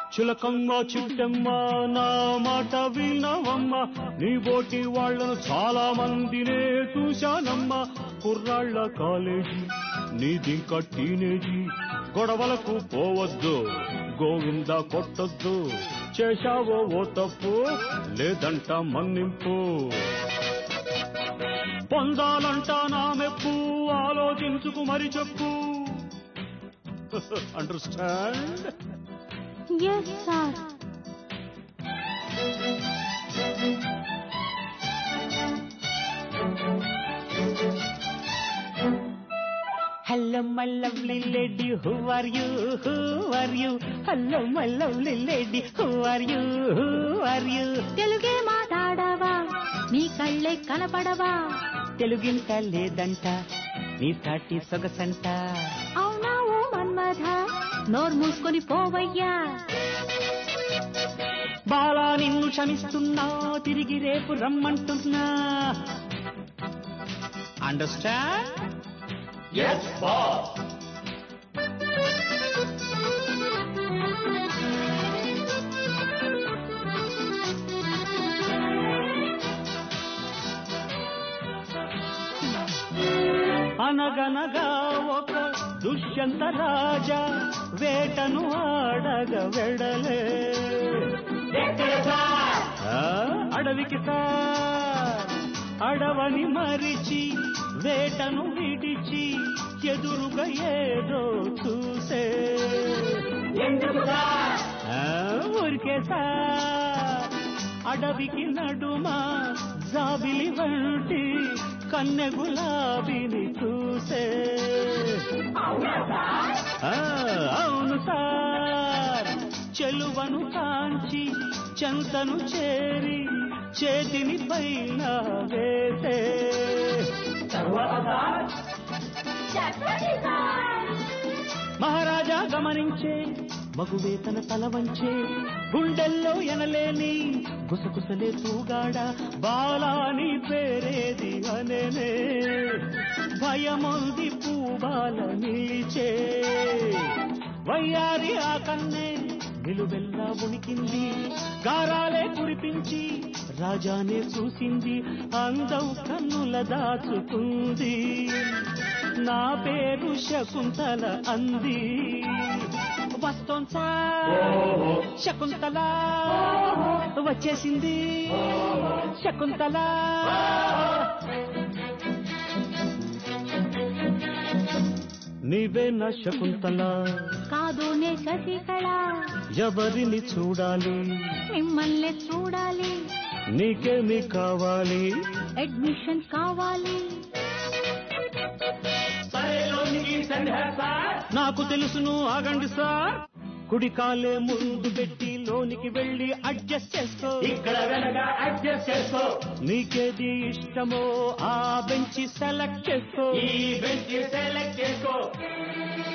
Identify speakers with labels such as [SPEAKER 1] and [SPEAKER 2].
[SPEAKER 1] చిలకమ్మ చిట్టమ్మ నా మాట వినవమ్మ నీ బోటి వాళ్లను చాలా మందినే చూశానమ్మా కుర్రాళ్ళ కాలేజీ నీదింకా టీనేజీ గొడవలకు పోవద్దు గోవింద కొట్టొద్దు చేశావో ఓ తప్పు లేదంట మన్నింపు పొందాలంట నా మెప్పు ఆలోచించుకు మరి చెప్పు understand
[SPEAKER 2] yes sir
[SPEAKER 1] Hello, my lovely lady, who are you? Who are you? Hello, my lovely lady, who are you? Who are you?
[SPEAKER 2] తెలుగే మాట్లాడవా నీ కళ్ళే కనపడవా
[SPEAKER 1] తెలుగింట లేదంట నీ సాటి సొగసంట
[SPEAKER 2] అవునా ఓ మన్మధ నోరు మూసుకొని పోవయ్యా
[SPEAKER 1] బాలా నిన్ను క్షమిస్తున్నా తిరిగి రేపు రమ్మంటున్నా అండర్స్టాండ్ అనగనగా ఒక దుష్యంత రాజా వేటను ఆడగ వెడలే ఆ, అడవికి సార్ అడవని మరిచి వేటను విడిచి ఎదురుగా ఏదో చూసే ఆ, ఊరికే సార్ అడవికి నడుమ జాబిలి వంటి కన్నె గులాబీని చూసే ఆ, అవును సార్ చెలువను కాంచి చెంతను చేరి చేతిని పైన వేసే మహారాజా గమనించే మగువే తన తల వంచే గుండెల్లో ఎనలేని గుసగుసలే తూగాడ బాలాని పేరేది అనేనే భయముంది పూబాల నిలిచే వయ్యారి ఆ కన్నే నిలువెల్లా ఉనికింది గారాలే కురిపించి రాజానే చూసింది అందం కన్నుల దాచుకుంది నా పేరు శకుంతల అంది వస్తోంచా శకుంతల వచ్చేసింది శకుంతల నీవే నా శకుంతల
[SPEAKER 2] కాదు నే శశికళ
[SPEAKER 1] ఎవరిని చూడాలి
[SPEAKER 2] మిమ్మల్ని చూడాలి
[SPEAKER 1] నీకేమి కావాలి
[SPEAKER 2] అడ్మిషన్ కావాలి
[SPEAKER 1] నాకు తెలుసును ఆగండి సార్ కుడి కాలే ముందు పెట్టి లోనికి వెళ్ళి అడ్జస్ట్ చేసుకో
[SPEAKER 3] ఇక్కడ వెనక అడ్జస్ట్ చేసుకో
[SPEAKER 1] నీకేది ఇష్టమో ఆ బెంచి సెలెక్ట్ చేసుకో
[SPEAKER 3] ఈ బెంచ్ సెలెక్ట్ చేసుకో